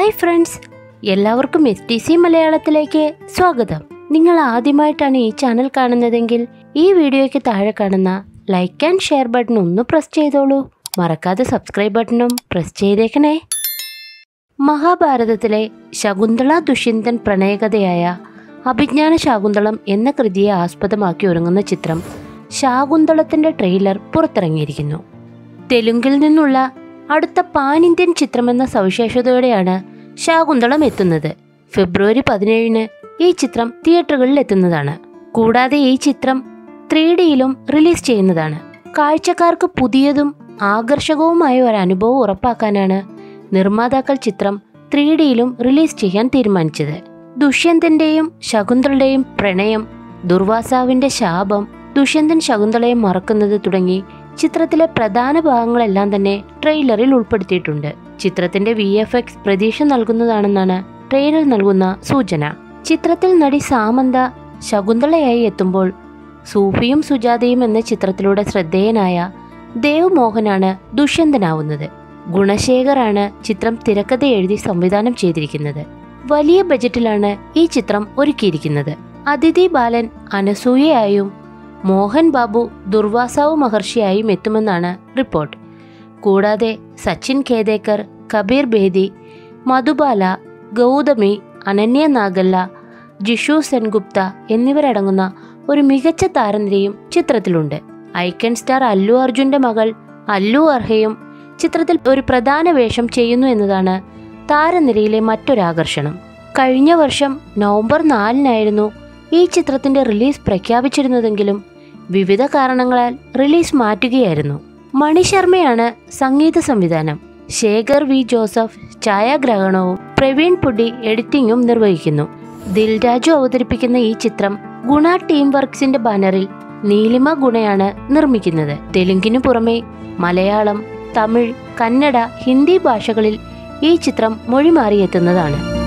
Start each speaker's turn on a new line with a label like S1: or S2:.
S1: hi friends എല്ലാവർക്കും S T C മലയാളത്തിലേക്ക് സ്വാഗതം നിങ്ങൾ ആദ്യമായിട്ടാണ് ഈ ചാനൽ കാണുന്നതെങ്കിൽ ഈ വീഡിയോയ്ക്ക് താഴെ കാണുന്ന ലൈക്ക് ആൻഡ് ഷെയർ ബട്ടൺ ഒന്ന് പ്രസ് ചെയ്തോളൂ മറക്കാതെ സബ്സ്ക്രൈബ് ബട്ടണും പ്രസ് ചെയ്തേക്കണേ മഹാഭാരതത്തിലെ ശകുന്തള ദുഷ്യന്തൻ പ്രണയകഥയായ അഭിജ്ഞാന ശാകുന്തളം എന്ന കൃതിയെ ആസ്പദമാക്കി ഒരുങ്ങുന്ന ചിത്രം ശാകുന്തളത്തിന്റെ ട്രെയിലർ പുറത്തിറങ്ങിയിരിക്കുന്നു തെലുങ്കിൽ നിന്നുള്ള അടുത്ത പാൻ ഇന്ത്യൻ ചിത്രമെന്ന സവിശേഷതയോടെയാണ് ശാകുന്തളം എത്തുന്നത് ഫെബ്രുവരി പതിനേഴിന് ഈ ചിത്രം തിയേറ്ററുകളിൽ എത്തുന്നതാണ് കൂടാതെ ഈ ചിത്രം ത്രീ ഡിയിലും റിലീസ് ചെയ്യുന്നതാണ് കാഴ്ചക്കാർക്ക് പുതിയതും ആകർഷകവുമായ ഒരു അനുഭവം ഉറപ്പാക്കാനാണ് നിർമ്മാതാക്കൾ ചിത്രം ത്രീ ഡിയിലും റിലീസ് ചെയ്യാൻ തീരുമാനിച്ചത് ദുഷ്യന്തന്റെയും ശകുന്തളയുടെയും പ്രണയം ദുർവാസാവിന്റെ ശാപം ദുഷ്യന്തൻ ശകുന്തളയെ മറക്കുന്നത് തുടങ്ങി ചിത്രത്തിലെ പ്രധാന ഭാഗങ്ങളെല്ലാം തന്നെ ട്രെയിലറിൽ ഉൾപ്പെടുത്തിയിട്ടുണ്ട് ചിത്രത്തിന്റെ വി എഫ് എക്സ് പ്രതീക്ഷ നൽകുന്നതാണെന്നാണ് ട്രെയിലർ നൽകുന്ന സൂചന ചിത്രത്തിൽ നടി സാമന്ത ശകുന്തളയായി എത്തുമ്പോൾ സൂഫിയും സുജാതയും എന്ന ചിത്രത്തിലൂടെ ശ്രദ്ധേയനായ ദേവ് മോഹനാണ് ദുഷ്യന്തനാവുന്നത് ഗുണശേഖറാണ് ചിത്രം തിരക്കഥ എഴുതി സംവിധാനം ചെയ്തിരിക്കുന്നത് വലിയ ബജറ്റിലാണ് ഈ ചിത്രം ഒരുക്കിയിരിക്കുന്നത് അതിഥി ബാലൻ അനസൂയയായും മോഹൻ ബാബു ദുർവാസാവ് മഹർഷിയായും എത്തുമെന്നാണ് റിപ്പോർട്ട് കൂടാതെ സച്ചിൻ ഖേദേക്കർ കബീർ ബേദി മധുബാല ഗൗതമി അനന്യ നാഗല്ല ജിഷു സെൻഗുപ്ത എന്നിവരടങ്ങുന്ന ഒരു മികച്ച താരനിരയും ചിത്രത്തിലുണ്ട് ഐക്കൺ സ്റ്റാർ അല്ലു അർജുന്റെ മകൾ അല്ലു അർഹയും ചിത്രത്തിൽ ഒരു പ്രധാന വേഷം ചെയ്യുന്നു എന്നതാണ് താരനിരയിലെ മറ്റൊരാകർഷണം കഴിഞ്ഞ വർഷം നവംബർ നാലിനായിരുന്നു ഈ ചിത്രത്തിന്റെ റിലീസ് പ്രഖ്യാപിച്ചിരുന്നതെങ്കിലും വിവിധ കാരണങ്ങളാൽ റിലീസ് മാറ്റുകയായിരുന്നു മണി ശർമ്മയാണ് സംഗീത സംവിധാനം ശേഖർ വി ജോസഫ് ഛായാഗ്രഹണവും പ്രവീൺ പുടി എഡിറ്റിംഗും നിർവഹിക്കുന്നു ദിൽരാജു അവതരിപ്പിക്കുന്ന ഈ ചിത്രം ഗുണ ടീം വർക്സിന്റെ ബാനറിൽ നീലിമ ഗുണയാണ് നിർമ്മിക്കുന്നത് തെലുങ്കിനു പുറമെ മലയാളം തമിഴ് കന്നഡ ഹിന്ദി ഭാഷകളിൽ ഈ ചിത്രം മൊഴിമാറിയെത്തുന്നതാണ്